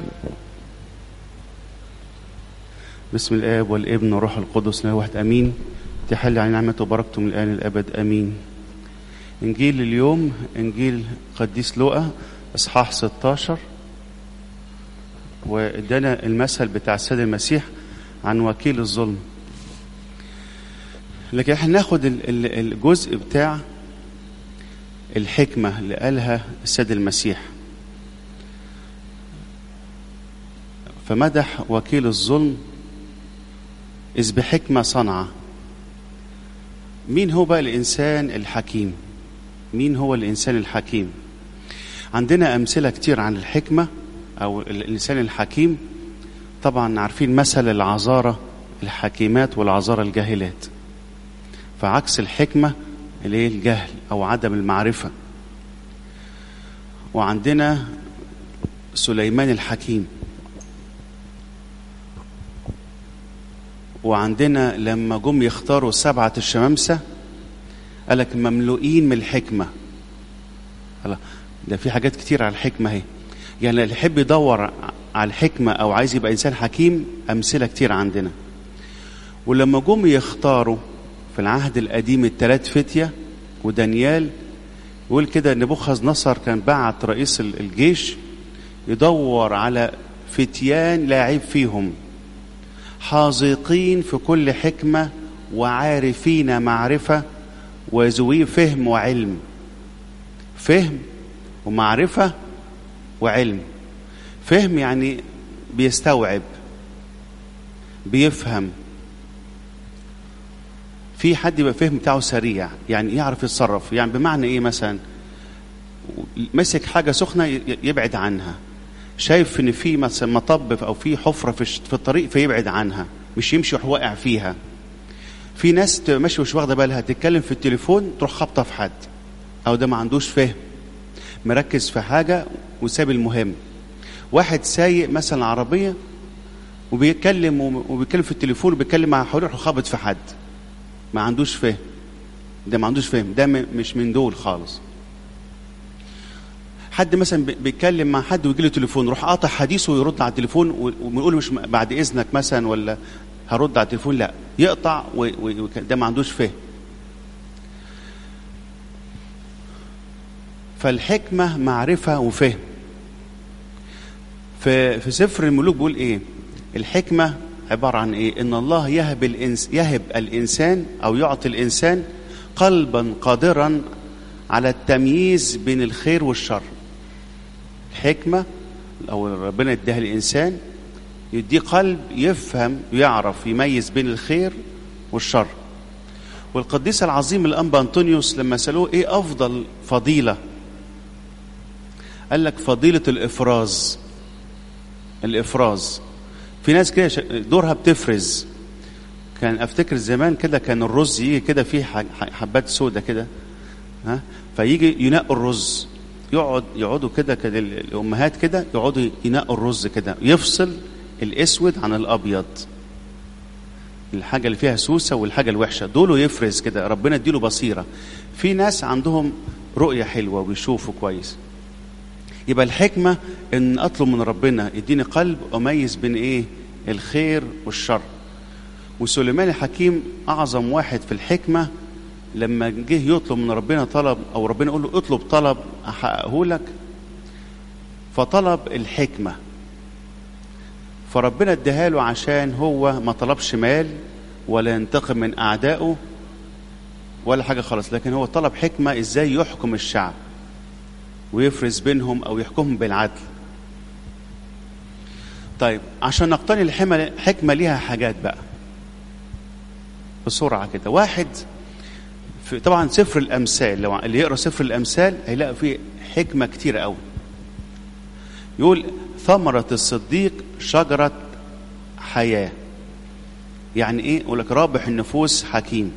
بسم الآب والابن والروح القدس له واحد أمين تحل على نعمة وبركته من الآن للأبد أمين إنجيل اليوم إنجيل قديس لوقا إصحاح 16 وادانا المثل بتاع السيد المسيح عن وكيل الظلم لكن احنا ناخد ال- ال- الجزء بتاع الحكمة اللي قالها السيد المسيح فمدح وكيل الظلم إذ بحكمة صنع مين هو بقى الإنسان الحكيم مين هو الإنسان الحكيم عندنا أمثلة كتير عن الحكمة أو الإنسان الحكيم طبعا عارفين مثل العذارة الحكيمات والعذارة الجاهلات فعكس الحكمة اللي هي الجهل أو عدم المعرفة وعندنا سليمان الحكيم وعندنا لما جم يختاروا سبعة الشمامسة قالك مملوئين من الحكمة الله ده في حاجات كتير على الحكمة اهي يعني اللي يحب يدور على الحكمة أو عايز يبقى إنسان حكيم أمثلة كتير عندنا ولما جم يختاروا في العهد القديم الثلاث فتية ودانيال يقول كده نبوخذ نصر كان بعت رئيس الجيش يدور على فتيان لا عيب فيهم حاذقين في كل حكمة وعارفين معرفة وذوي فهم وعلم فهم ومعرفة وعلم فهم يعني بيستوعب بيفهم في حد يبقى فهم بتاعه سريع يعني يعرف يتصرف يعني بمعنى ايه مثلا مسك حاجة سخنة يبعد عنها شايف ان في مثلا مطب او في حفرة في في الطريق فيبعد عنها مش يمشي واقع فيها في ناس ماشي مش واخده بالها تتكلم في التليفون تروح خابطه في حد او ده ما عندوش فهم مركز في حاجه وساب المهم واحد سايق مثلا عربيه وبيتكلم وبيتكلم في التليفون وبيتكلم مع حواليه يروح خابط في حد ما عندوش فهم ده ما عندوش فهم ده مش من دول خالص حد مثلا بيتكلم مع حد ويجي له تليفون يروح قاطع حديثه ويرد على التليفون ويقول مش بعد اذنك مثلا ولا هرد على التليفون لا يقطع وده ما عندوش فهم فالحكمة معرفة وفهم في في سفر الملوك بيقول ايه الحكمة عبارة عن ايه ان الله يهب الإنس يهب الانسان او يعطي الانسان قلبا قادرا على التمييز بين الخير والشر الحكمة أو ربنا يديها الإنسان يديه قلب يفهم ويعرف يميز بين الخير والشر والقديس العظيم الأنبا أنطونيوس لما سألوه إيه أفضل فضيلة قال لك فضيلة الإفراز الإفراز في ناس كده دورها بتفرز كان أفتكر زمان كده كان الرز يجي كده فيه حبات سودة كده ها فيجي ينقوا الرز يقعد يقعدوا كده كده الامهات كده يقعدوا ينقوا الرز كده يفصل الاسود عن الابيض الحاجه اللي فيها سوسه والحاجه الوحشه دول يفرز كده ربنا اديله بصيره في ناس عندهم رؤيه حلوه وبيشوفوا كويس يبقى الحكمه ان اطلب من ربنا يديني قلب اميز بين ايه الخير والشر وسليمان الحكيم اعظم واحد في الحكمه لما جه يطلب من ربنا طلب او ربنا يقول له اطلب طلب احققه لك فطلب الحكمه فربنا اداها له عشان هو ما طلبش مال ولا ينتقم من اعدائه ولا حاجه خالص لكن هو طلب حكمه ازاي يحكم الشعب ويفرز بينهم او يحكمهم بالعدل طيب عشان نقتني الحكمه ليها حاجات بقى بسرعه كده واحد في طبعا سفر الامثال لو اللي يقرا سفر الامثال هيلاقي فيه حكمه كتير قوي يقول ثمره الصديق شجره حياه يعني ايه يقول لك رابح النفوس حكيم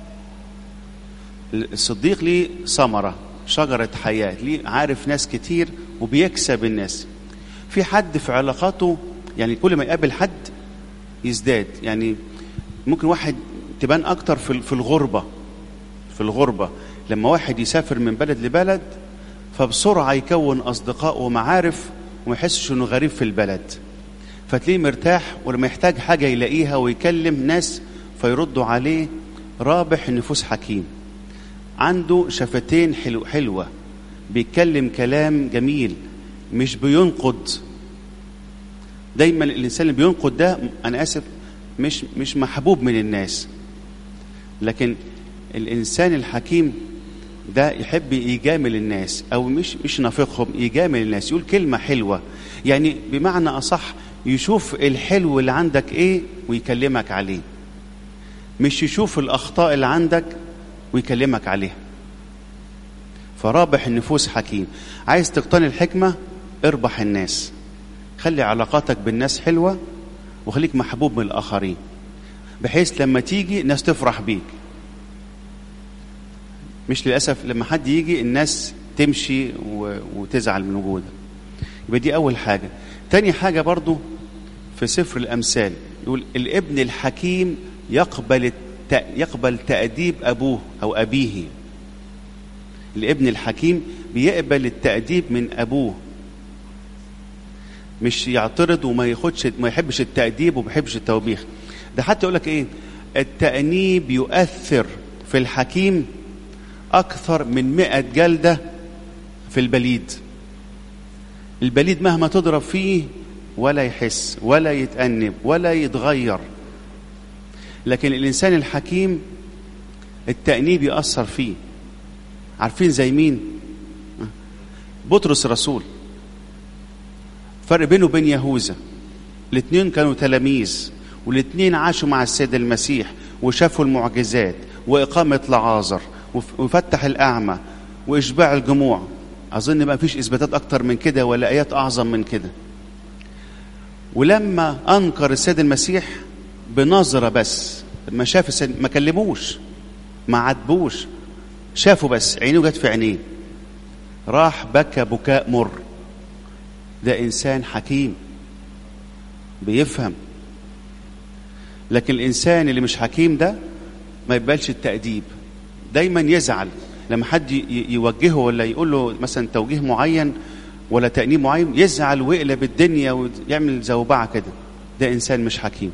الصديق ليه ثمره شجره حياه ليه عارف ناس كتير وبيكسب الناس في حد في علاقاته يعني كل ما يقابل حد يزداد يعني ممكن واحد تبان اكتر في في الغربه في الغربة لما واحد يسافر من بلد لبلد فبسرعة يكون أصدقاء ومعارف وما يحسش انه غريب في البلد فتلاقيه مرتاح ولما يحتاج حاجة يلاقيها ويكلم ناس فيردوا عليه رابح النفوس حكيم عنده شفتين حلو حلوة بيتكلم كلام جميل مش بينقد دايما الانسان اللي بينقد ده انا اسف مش مش محبوب من الناس لكن الانسان الحكيم ده يحب يجامل الناس او مش مش نافقهم يجامل الناس يقول كلمه حلوه يعني بمعنى اصح يشوف الحلو اللي عندك ايه ويكلمك عليه مش يشوف الاخطاء اللي عندك ويكلمك عليها فرابح النفوس حكيم عايز تقتني الحكمه اربح الناس خلي علاقاتك بالناس حلوه وخليك محبوب من الاخرين بحيث لما تيجي الناس تفرح بيك مش للاسف لما حد يجي الناس تمشي و... وتزعل من وجودك يبقى دي اول حاجه تاني حاجه برضو في سفر الامثال يقول الابن الحكيم يقبل الت... يقبل تاديب ابوه او ابيه الابن الحكيم بيقبل التاديب من ابوه مش يعترض وما ياخدش ما يحبش التاديب وما يحبش التوبيخ ده حتى يقول لك ايه التانيب يؤثر في الحكيم أكثر من مئة جلدة في البليد البليد مهما تضرب فيه ولا يحس ولا يتأنب ولا يتغير لكن الإنسان الحكيم التأنيب يأثر فيه عارفين زي مين بطرس الرسول فرق بينه وبين يهوذا الاثنين كانوا تلاميذ والاثنين عاشوا مع السيد المسيح وشافوا المعجزات وإقامة لعازر وفتح الأعمى وإشباع الجموع أظن ما فيش إثباتات أكتر من كده ولا آيات أعظم من كده ولما أنكر السيد المسيح بنظرة بس لما شاف السيد ما كلموش ما عاتبوش شافوا بس عينيه جت في عينيه راح بكى بكاء مر ده إنسان حكيم بيفهم لكن الإنسان اللي مش حكيم ده ما يقبلش التأديب دايما يزعل لما حد يوجهه ولا يقول له مثلا توجيه معين ولا تأنيب معين يزعل ويقلب الدنيا ويعمل زوبعة كده ده إنسان مش حكيم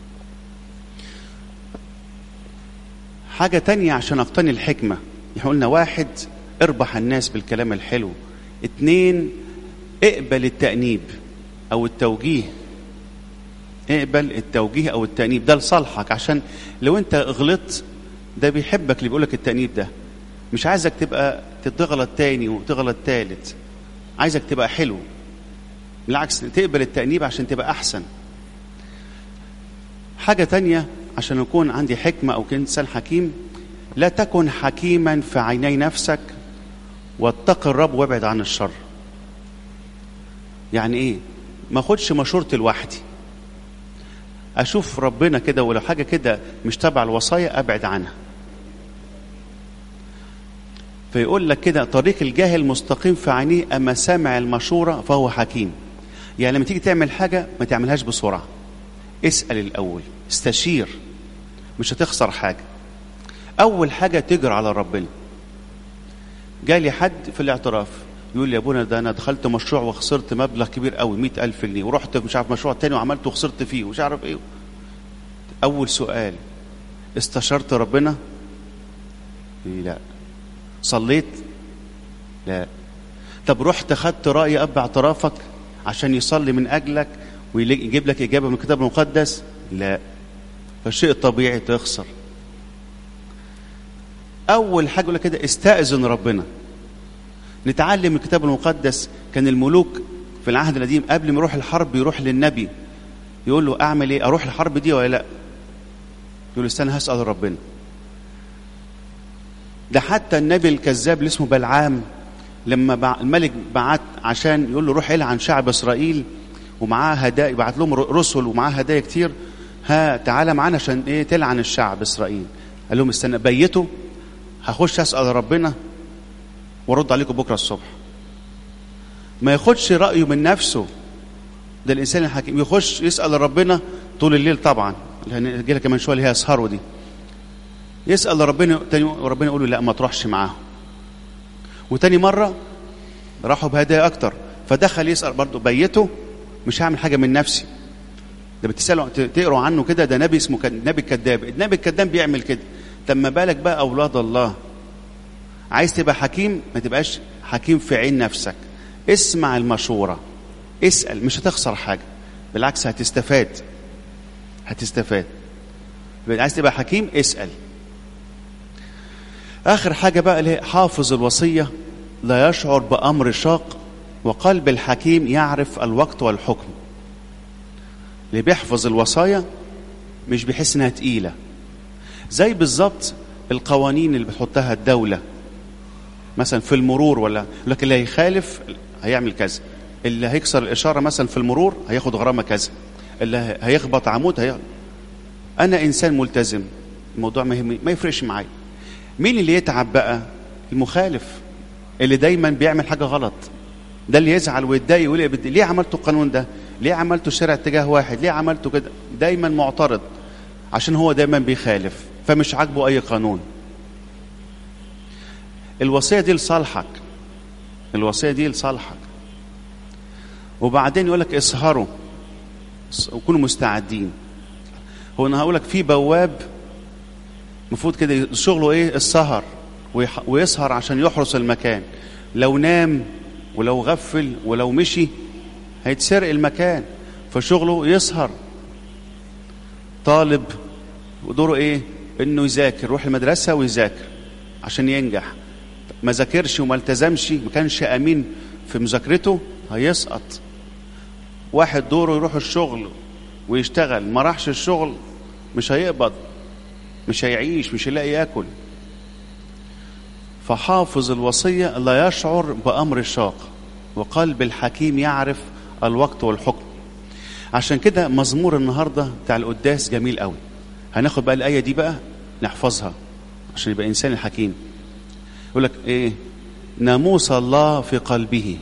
حاجة تانية عشان أقتني الحكمة احنا قلنا واحد اربح الناس بالكلام الحلو اتنين اقبل التأنيب أو التوجيه اقبل التوجيه أو التأنيب ده لصالحك عشان لو أنت غلطت ده بيحبك اللي بيقولك التأنيب ده مش عايزك تبقى تغلط تاني وتغلط تالت عايزك تبقى حلو بالعكس تقبل التأنيب عشان تبقى أحسن حاجة تانية عشان يكون عندي حكمة أو إنسان حكيم لا تكن حكيما في عيني نفسك واتق الرب وابعد عن الشر يعني ايه ما اخدش مشورتي لوحدي اشوف ربنا كده ولو حاجه كده مش تبع الوصايا ابعد عنها فيقول لك كده طريق الجاهل مستقيم في عينيه اما سامع المشوره فهو حكيم يعني لما تيجي تعمل حاجه ما تعملهاش بسرعه اسال الاول استشير مش هتخسر حاجه اول حاجه تجري على ربنا جالي حد في الاعتراف يقول لي يا ابونا ده انا دخلت مشروع وخسرت مبلغ كبير قوي مئة ألف جنيه ورحت مش عارف مشروع تاني وعملت وخسرت فيه ومش عارف ايه اول سؤال استشرت ربنا لا صليت لا طب رحت خدت رأي أب اعترافك عشان يصلي من أجلك ويجيب لك إجابة من الكتاب المقدس لا فالشيء الطبيعي تخسر أول حاجة يقول كده استأذن ربنا نتعلم الكتاب المقدس كان الملوك في العهد القديم قبل ما يروح الحرب يروح للنبي يقول له أعمل إيه أروح الحرب دي ولا لا يقول له استنى هسأل ربنا ده حتى النبي الكذاب اللي اسمه بلعام لما الملك بعت عشان يقول له روح عن شعب اسرائيل ومعاه هدايا يبعت لهم رسل ومعاه هدايا كتير ها تعالى معانا عشان ايه تلعن الشعب اسرائيل قال لهم استنى بيتوا هخش اسال ربنا وارد عليكم بكره الصبح ما ياخدش رايه من نفسه ده الانسان الحكيم يخش يسال ربنا طول الليل طبعا لان جاي كمان شويه اللي هي اسهروا دي يسال ربنا تاني وربنا يقول له لا ما تروحش معاهم وتاني مره راحوا بهدايا اكتر فدخل يسال برضه بيته مش هعمل حاجه من نفسي ده بتسالوا تقروا عنه كده ده نبي اسمه كد- نبي الكذاب النبي الكذاب بيعمل كده لما بالك بقى اولاد الله عايز تبقى حكيم ما تبقاش حكيم في عين نفسك اسمع المشوره اسال مش هتخسر حاجه بالعكس هتستفاد هتستفاد يبقى عايز تبقى حكيم اسال اخر حاجه بقى اللي هي حافظ الوصيه لا يشعر بامر شاق وقلب الحكيم يعرف الوقت والحكم اللي بيحفظ الوصايا مش بيحس انها تقيله زي بالظبط القوانين اللي بتحطها الدوله مثلا في المرور ولا لكن اللي هيخالف هيعمل كذا اللي هيكسر الاشاره مثلا في المرور هياخد غرامه كذا اللي هيخبط عمود هي... انا انسان ملتزم الموضوع ما يهم- ما يفرقش معايا مين اللي يتعب بقى المخالف اللي دايما بيعمل حاجه غلط ده اللي يزعل ويتضايق ويقول إيه بدي- ليه عملتوا القانون ده ليه عملتوا الشارع اتجاه واحد ليه عملتوا كده دايما معترض عشان هو دايما بيخالف فمش عاجبه اي قانون الوصيه دي لصالحك الوصيه دي لصالحك وبعدين يقول لك اسهروا س- وكونوا مستعدين هو انا هقول لك في بواب المفروض كده شغله ايه السهر ويح- ويسهر عشان يحرس المكان لو نام ولو غفل ولو مشي هيتسرق المكان فشغله يسهر طالب ودوره ايه انه يذاكر يروح المدرسه ويذاكر عشان ينجح ما ذاكرش وما التزمش ما كانش امين في مذاكرته هيسقط واحد دوره يروح الشغل ويشتغل ما راحش الشغل مش هيقبض مش هيعيش مش هيلاقي ياكل فحافظ الوصية لا يشعر بأمر الشاق وقلب الحكيم يعرف الوقت والحكم عشان كده مزمور النهاردة بتاع القداس جميل قوي هناخد بقى الآية دي بقى نحفظها عشان يبقى إنسان الحكيم يقول لك إيه ناموس الله في قلبه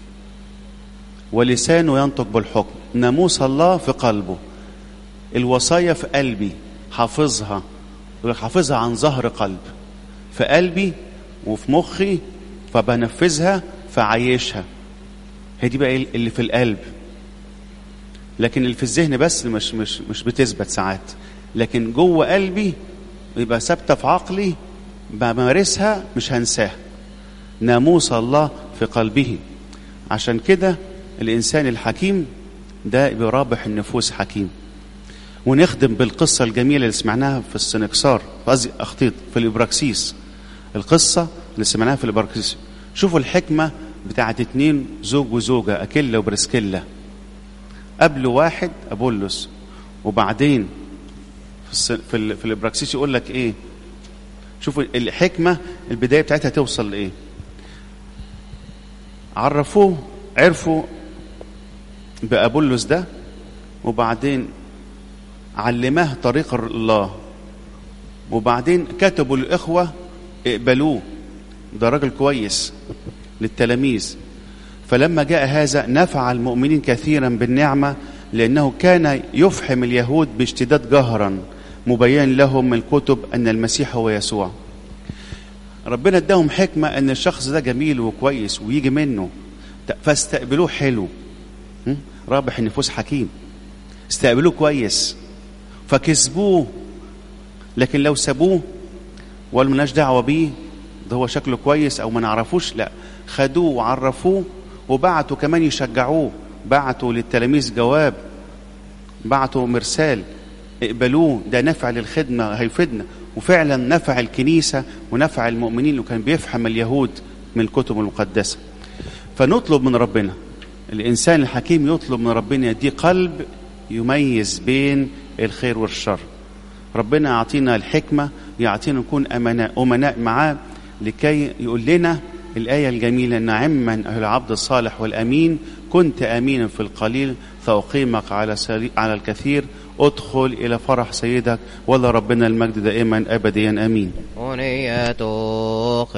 ولسانه ينطق بالحكم ناموس الله في قلبه الوصايا في قلبي حافظها يقول لك حافظها عن ظهر قلب في قلبي وفي مخي فبنفذها فعايشها هي دي بقى اللي في القلب لكن اللي في الذهن بس مش مش مش بتثبت ساعات لكن جوه قلبي يبقى ثابته في عقلي بمارسها مش هنساها ناموس الله في قلبه عشان كده الانسان الحكيم ده بيرابح النفوس حكيم ونخدم بالقصة الجميلة اللي سمعناها في السنكسار قصدي أخطيط في الإبراكسيس القصة اللي سمعناها في الإبراكسيس شوفوا الحكمة بتاعت اتنين زوج وزوجة أكيلا وبرسكيلا قبلوا واحد أبولس وبعدين في, الس... في, ال... في الإبراكسيس يقول لك إيه شوفوا الحكمة البداية بتاعتها توصل لإيه عرفوه عرفوا بأبولس ده وبعدين علماه طريق الله وبعدين كتبوا الإخوة اقبلوه ده راجل كويس للتلاميذ فلما جاء هذا نفع المؤمنين كثيرا بالنعمة لأنه كان يفحم اليهود باشتداد جهرا مبين لهم من الكتب أن المسيح هو يسوع ربنا اداهم حكمة أن الشخص ده جميل وكويس ويجي منه فاستقبلوه حلو رابح النفوس حكيم استقبلوه كويس فكسبوه لكن لو سابوه ولا ملناش دعوه بيه ده هو شكله كويس او ما نعرفوش لا خدوه وعرفوه وبعتوا كمان يشجعوه بعتوا للتلاميذ جواب بعتوا مرسال اقبلوه ده نفع للخدمه هيفيدنا وفعلا نفع الكنيسه ونفع المؤمنين اللي كان بيفهم اليهود من الكتب المقدسه فنطلب من ربنا الانسان الحكيم يطلب من ربنا يديه قلب يميز بين الخير والشر ربنا يعطينا الحكمة يعطينا نكون أمناء أمناء معاه لكي يقول لنا الآية الجميلة نعما العبد الصالح والأمين كنت أمينا في القليل فأقيمك على على الكثير ادخل إلى فرح سيدك ولا ربنا المجد دائما أبديا أمين